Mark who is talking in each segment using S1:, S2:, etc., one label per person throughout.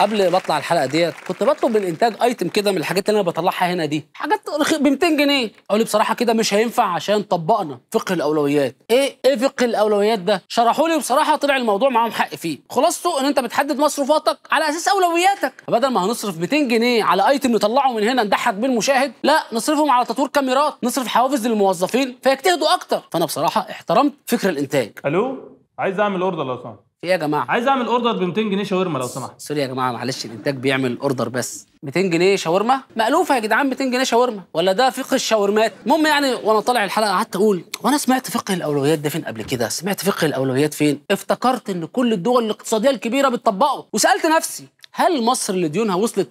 S1: قبل ما اطلع الحلقه ديت كنت بطلب من الانتاج ايتم كده من الحاجات اللي انا بطلعها هنا دي حاجات ب 200 جنيه اقول لي بصراحه كده مش هينفع عشان طبقنا فقه الاولويات ايه ايه فقه الاولويات ده شرحوا لي بصراحه طلع الموضوع معاهم حق فيه خلاصته ان انت بتحدد مصروفاتك على اساس اولوياتك فبدل ما هنصرف 200 جنيه على ايتم نطلعه من هنا نضحك بيه المشاهد لا نصرفهم على تطوير كاميرات نصرف حوافز للموظفين فيجتهدوا اكتر فانا بصراحه احترمت فكر الانتاج
S2: الو عايز اعمل اوردر لو سمحت
S1: في ايه يا جماعه
S2: عايز اعمل اوردر ب 200 جنيه شاورما لو سمحت
S1: سوري يا جماعه معلش الانتاج بيعمل اوردر بس 200 جنيه شاورما مألوفه يا جدعان 200 جنيه شاورما ولا ده فقه الشاورمات المهم يعني وانا طالع الحلقه قعدت اقول وانا سمعت فقه الاولويات ده فين قبل كده سمعت فقه الاولويات فين افتكرت ان كل الدول الاقتصاديه الكبيره بتطبقه وسالت نفسي هل مصر اللي ديونها وصلت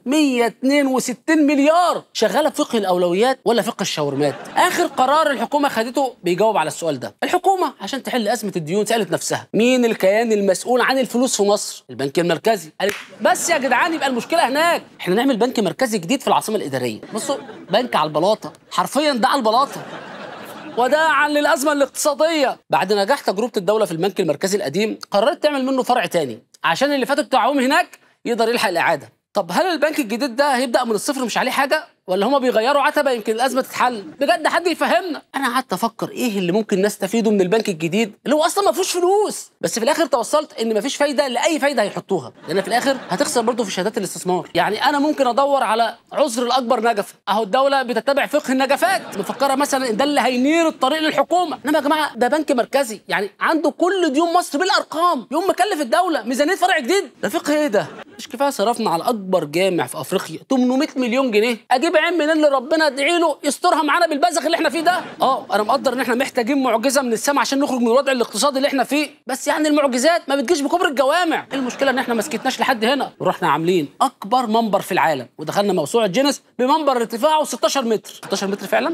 S1: 162 مليار شغاله بفقه الاولويات ولا فقه الشاورمات اخر قرار الحكومه خدته بيجاوب على السؤال ده الحكومه عشان تحل ازمه الديون سالت نفسها مين الكيان المسؤول عن الفلوس في مصر البنك المركزي قالت بس يا جدعان يبقى المشكله هناك احنا نعمل بنك مركزي جديد في العاصمه الاداريه بصوا بنك على البلاطه حرفيا ده على البلاطه وداعا للازمه الاقتصاديه بعد نجاح تجربه الدوله في البنك المركزي القديم قررت تعمل منه فرع تاني عشان اللي فاتوا بتاعهم هناك يقدر يلحق الاعاده طب هل البنك الجديد ده هيبدا من الصفر مش عليه حاجه ولا هما بيغيروا عتبه يمكن الازمه تتحل بجد حد يفهمنا انا قعدت افكر ايه اللي ممكن نستفيده من البنك الجديد اللي هو اصلا ما فيهوش فلوس بس في الاخر توصلت ان ما فيش فايده لاي فايده هيحطوها لان في الاخر هتخسر برضه في شهادات الاستثمار يعني انا ممكن ادور على عذر الاكبر نجفه اهو الدوله بتتبع فقه النجفات مفكره مثلا ان ده اللي هينير الطريق للحكومه انما يا جماعه ده بنك مركزي يعني عنده كل ديون مصر بالارقام يوم مكلف الدوله ميزانيه فرع جديد ده فقه ايه ده مش كفايه صرفنا على اكبر جامع في افريقيا 800 مليون جنيه اجيب عين منين اللي ربنا ادعي له يسترها معانا بالبذخ اللي احنا فيه ده اه انا مقدر ان احنا محتاجين معجزه من السماء عشان نخرج من الوضع الاقتصادي اللي احنا فيه بس يعني المعجزات ما بتجيش بكبر الجوامع المشكله ان احنا ما سكتناش لحد هنا ورحنا عاملين اكبر منبر في العالم ودخلنا موسوعه جينيس بمنبر ارتفاعه 16 متر 16 متر فعلا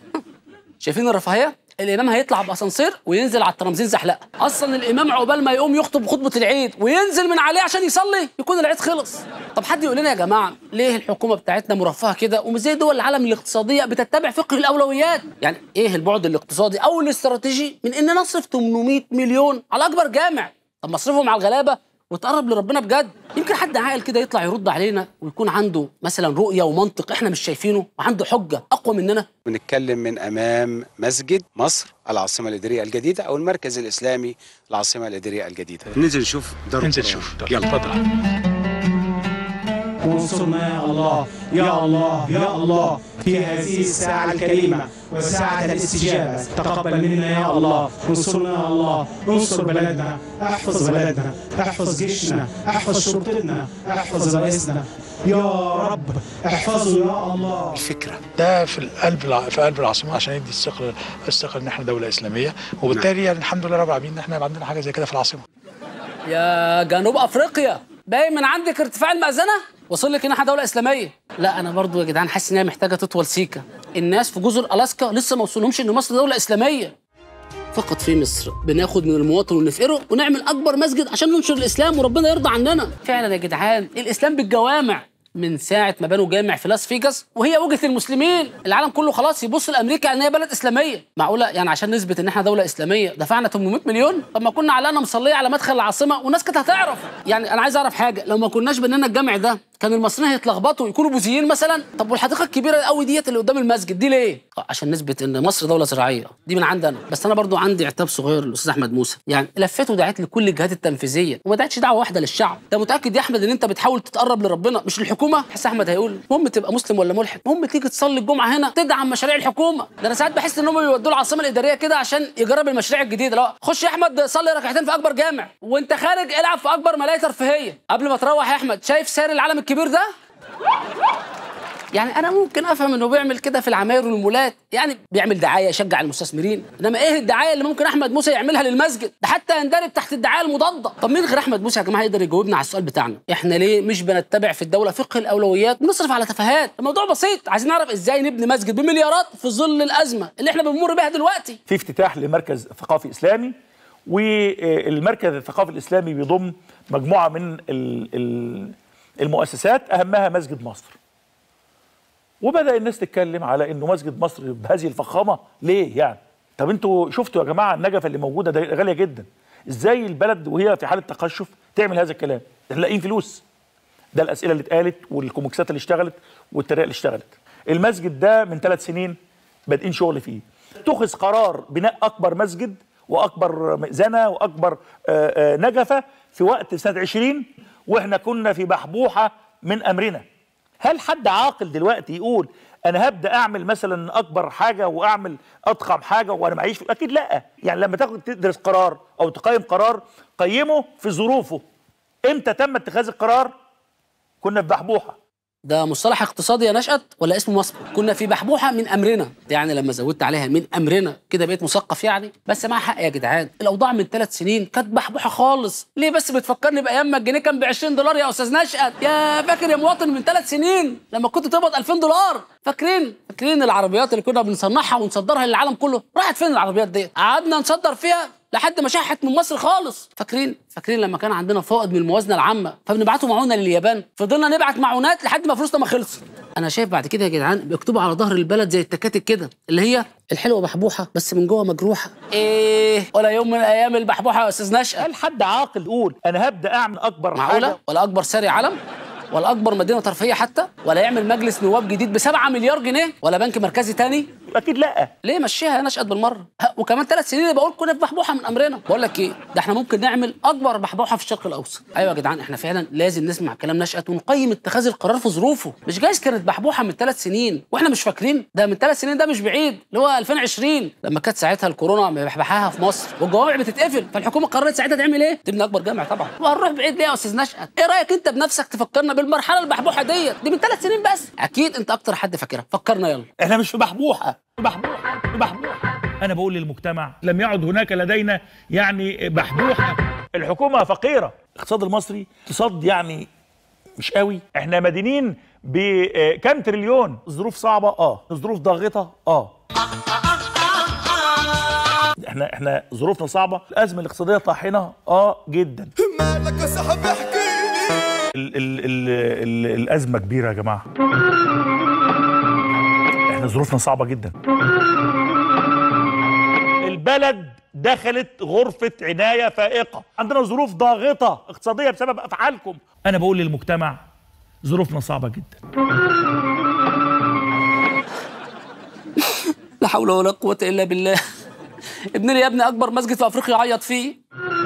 S1: شايفين الرفاهيه الامام هيطلع باسانسير وينزل على الترابيزين زحلقه اصلا الامام عقبال ما يقوم يخطب خطبه العيد وينزل من عليه عشان يصلي يكون العيد خلص طب حد يقول لنا يا جماعه ليه الحكومه بتاعتنا مرفهه كده ومش زي دول العالم الاقتصاديه بتتبع فقه الاولويات يعني ايه البعد الاقتصادي او الاستراتيجي من ان نصرف 800 مليون على اكبر جامع طب مصرفهم على الغلابه وتقرب لربنا بجد يمكن حد عاقل كده يطلع يرد علينا ويكون عنده مثلا رؤيه ومنطق احنا مش شايفينه وعنده حجه اقوى مننا
S3: بنتكلم من امام مسجد مصر العاصمه الاداريه الجديده او المركز الاسلامي العاصمه الاداريه الجديده ننزل نشوف دار
S4: انزل
S3: القرآن.
S4: شوف
S3: يلا
S4: اتفضل
S5: وانصرنا يا الله يا الله يا الله في هذه الساعة الكريمة وساعة الاستجابة تقبل منا يا الله وانصرنا يا الله انصر بلدنا احفظ بلدنا احفظ جيشنا احفظ شرطتنا احفظ رئيسنا يا رب احفظه يا الله
S3: الفكره
S4: ده في القلب الع- في قلب العاصمه عشان يدي الثقه الثقه ان احنا دوله اسلاميه وبالتالي يعني الحمد لله رب العالمين ان احنا يبقى عندنا حاجه زي كده في العاصمه
S1: يا جنوب افريقيا باين من عندك ارتفاع المأذنة وصل لك ان احنا دولة اسلامية لا انا برضو يا جدعان حاسس ان هي محتاجة تطول سيكة الناس في جزر الاسكا لسه ما وصلهمش ان مصر دولة اسلامية فقط في مصر بناخد من المواطن ونفقره ونعمل اكبر مسجد عشان ننشر الاسلام وربنا يرضى عننا فعلا يا جدعان الاسلام بالجوامع من ساعة ما بنوا جامع في لاس فيجاس وهي وجهة المسلمين العالم كله خلاص يبص لأمريكا إن هي بلد إسلامية معقولة يعني عشان نثبت إن إحنا دولة إسلامية دفعنا 800 مليون طب ما كنا علقنا مصلية على مدخل العاصمة والناس كانت هتعرف يعني أنا عايز أعرف حاجة لو ما كناش بنينا الجامع ده كان المصريين هيتلخبطوا يكونوا بوذيين مثلا طب والحديقة الكبيرة قوي ديت اللي قدام المسجد دي ليه آه، عشان نثبت إن مصر دولة زراعية دي من عندنا بس أنا برضو عندي عتاب صغير للأستاذ أحمد موسى يعني لفيت ودعيت لكل الجهات التنفيذية وما دعتش دعوة واحدة للشعب أنت متأكد يا أحمد إن أنت بتحاول تتقرب لربنا مش للحكومة حس أحمد هيقول المهم تبقى مسلم ولا ملحد المهم تيجي تصلي الجمعة هنا تدعم مشاريع الحكومة ده أنا ساعات بحس إن هم بيودوا العاصمة الإدارية كده عشان يجرب المشاريع الجديدة لا خش يا أحمد صلي ركعتين في أكبر جامع وأنت خارج العب في أكبر ملاهي ترفيهية قبل ما تروح يا أحمد شايف سير العالم الكبير ده يعني انا ممكن افهم انه بيعمل كده في العماير والمولات يعني بيعمل دعايه يشجع المستثمرين انما ايه الدعايه اللي ممكن احمد موسى يعملها للمسجد ده حتى يندرج تحت الدعايه المضاده طب مين غير احمد موسى يا جماعه يقدر يجاوبنا على السؤال بتاعنا احنا ليه مش بنتبع في الدوله فقه الاولويات ونصرف على تفاهات الموضوع بسيط عايزين نعرف ازاي نبني مسجد بمليارات في ظل الازمه اللي احنا بنمر بيها دلوقتي
S6: في افتتاح لمركز ثقافي اسلامي والمركز الثقافي الاسلامي بيضم مجموعه من ال- ال- المؤسسات اهمها مسجد مصر وبدا الناس تتكلم على انه مسجد مصر بهذه الفخامه ليه يعني طب انتوا شفتوا يا جماعه النجفه اللي موجوده ده غاليه جدا ازاي البلد وهي في حاله تقشف تعمل هذا الكلام لاقيين فلوس ده الاسئله اللي اتقالت والكوميكسات اللي اشتغلت والتريقه اللي اشتغلت المسجد ده من ثلاث سنين بادئين شغل فيه اتخذ قرار بناء اكبر مسجد واكبر مئذنه واكبر آه، آه، نجفه في وقت سنه 20 واحنا كنا في بحبوحه من امرنا هل حد عاقل دلوقتي يقول انا هبدا اعمل مثلا اكبر حاجه واعمل اضخم حاجه وانا معيش اكيد لا يعني لما تاخد تدرس قرار او تقيم قرار قيمه في ظروفه امتى تم اتخاذ القرار كنا في بحبوحه
S1: ده مصطلح اقتصادي يا نشأت ولا اسمه مصبر كنا في بحبوحة من أمرنا يعني لما زودت عليها من أمرنا كده بقيت مثقف يعني بس مع حق يا جدعان الأوضاع من ثلاث سنين كانت بحبوحة خالص ليه بس بتفكرني بأيام ما الجنيه كان ب 20 دولار يا أستاذ نشأت يا فاكر يا مواطن من ثلاث سنين لما كنت تقبض 2000 دولار فاكرين فاكرين العربيات اللي كنا بنصنعها ونصدرها للعالم كله راحت فين العربيات دي قعدنا نصدر فيها لحد ما شحت من مصر خالص فاكرين فاكرين لما كان عندنا فائض من الموازنه العامه فبنبعته معونه لليابان فضلنا نبعت معونات لحد ما فلوسنا ما خلصت انا شايف بعد كده يا جدعان بيكتبوا على ظهر البلد زي التكاتك كده اللي هي الحلوه بحبوحه بس من جوه مجروحه ايه ولا يوم من الايام البحبوحه يا استاذ نشأة
S6: هل حد عاقل يقول انا هبدا اعمل اكبر
S1: معقوله
S6: حاجه
S1: ولا اكبر ساري علم ولا اكبر مدينه ترفيهيه حتى ولا يعمل مجلس نواب جديد ب 7 مليار جنيه ولا بنك مركزي تاني
S6: اكيد لا
S1: ليه مشيها يا نشأت بالمره ها، وكمان ثلاث سنين اللي بقول كنا في بحبوحه من امرنا بقول لك ايه ده احنا ممكن نعمل اكبر بحبوحه في الشرق الاوسط ايوه يا جدعان احنا فعلا لازم نسمع كلام نشأت ونقيم اتخاذ القرار في ظروفه مش جايز كانت بحبوحه من ثلاث سنين واحنا مش فاكرين ده من ثلاث سنين ده مش بعيد اللي هو 2020 لما كانت ساعتها الكورونا مبحبحاها في مصر والجوامع بتتقفل فالحكومه قررت ساعتها تعمل ايه تبني اكبر جامع طبعا وهنروح بعيد ليه يا استاذ نشأت ايه رايك انت بنفسك تفكرنا بالمرحله البحبوحه ديت دي من ثلاث سنين بس اكيد انت اكتر حد فاكرها فكرنا يلا
S6: احنا مش في بحبوحه في بحبوحه في بحبوحه انا بقول للمجتمع لم يعد هناك لدينا يعني بحبوحه الحكومه فقيره الاقتصاد المصري اقتصاد يعني مش قوي احنا مدينين بكام تريليون ظروف صعبه اه ظروف ضاغطه اه احنا احنا ظروفنا صعبه الازمه الاقتصاديه طاحنه اه جدا
S7: مالك يا صاحبي احكي لي
S6: ال ال ال ال الازمه كبيره يا جماعه احنا ظروفنا صعبه جدا البلد دخلت غرفة عناية فائقة عندنا ظروف ضاغطة اقتصادية بسبب أفعالكم أنا بقول للمجتمع ظروفنا صعبة جدا
S1: لا حول ولا قوة إلا بالله ابن لي يا ابني أكبر مسجد في أفريقيا عيط فيه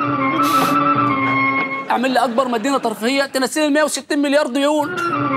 S1: اعمل لي أكبر مدينة ترفيهية تنسيني ال 160 مليار ديون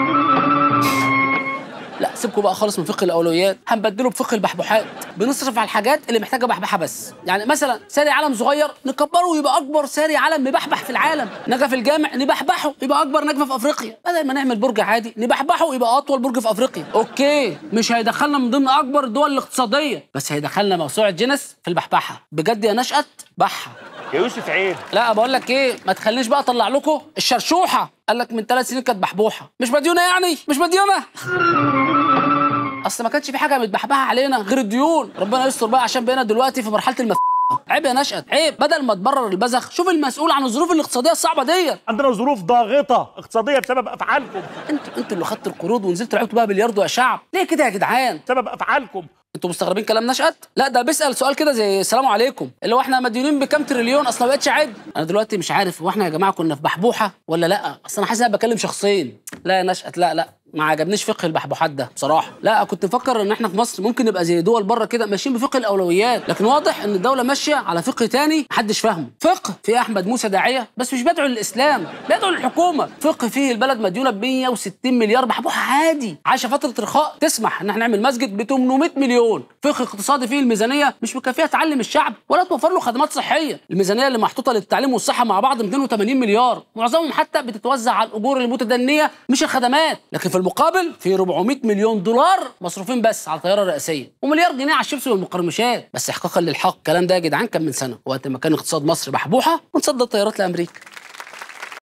S1: لا سيبكوا بقى خالص من فقه الاولويات هنبدله بفقه البحبوحات بنصرف على الحاجات اللي محتاجه بحبحه بس يعني مثلا ساري علم صغير نكبره ويبقى اكبر ساري علم مبحبح في العالم نجف الجامع نبحبحه يبقى اكبر نجفه في افريقيا بدل ما نعمل برج عادي نبحبحه ويبقى اطول برج في افريقيا اوكي مش هيدخلنا من ضمن اكبر الدول الاقتصاديه بس هيدخلنا موسوعه جينيس في البحبحه بجد يا نشأت بحه
S6: يا يوسف عيب
S1: لا بقول لك ايه ما تخلينيش بقى اطلع لكم الشرشوحه قال لك من ثلاث سنين كانت بحبوحه مش مديونه يعني مش مديونه اصل ما كانش في حاجه متبحبحه علينا غير الديون ربنا يستر بقى عشان بقينا دلوقتي في مرحله المف عيب يا نشأت عيب بدل ما تبرر البذخ شوف المسؤول عن الظروف الاقتصاديه الصعبه ديت
S6: عندنا ظروف ضاغطة اقتصادية بسبب أفعالكم
S1: انتوا انتوا اللي خدتوا القروض ونزلتوا لعبتوا بقى بلياردو يا شعب ليه كده يا جدعان
S6: بسبب أفعالكم
S1: انتوا مستغربين كلام نشأت؟ لا ده بيسأل سؤال كده زي السلام عليكم اللي هو احنا مديونين بكام تريليون اصلا ما بقتش عد انا دلوقتي مش عارف هو احنا يا جماعه كنا في بحبوحه ولا لا اصل انا حاسس ان انا بكلم شخصين لا يا نشأت لا لا ما عجبنيش فقه البحبوحات ده بصراحه لا كنت مفكر ان احنا في مصر ممكن نبقى زي دول بره كده ماشيين بفقه الاولويات لكن واضح ان الدوله ماشيه على فقه تاني محدش فاهمه فقه في احمد موسى داعيه بس مش بيدعو للاسلام بيدعو للحكومه فقه فيه البلد مديونه ب 160 مليار بحبوحه عادي عايشه فتره رخاء تسمح ان احنا نعمل مسجد ب 800 مليون فقه اقتصادي فيه الميزانيه مش مكفيه تعلم الشعب ولا توفر له خدمات صحيه الميزانيه اللي محطوطه للتعليم والصحه مع بعض 280 مليار معظمهم حتى بتتوزع على الاجور المتدنيه مش الخدمات لكن في المقابل في 400 مليون دولار مصروفين بس على الطياره الرئاسيه ومليار جنيه على الشيبسي والمقرمشات بس احقاقا للحق الكلام ده يا جدعان كان من سنه وقت ما كان اقتصاد مصر بحبوحه ونصدر طيارات لامريكا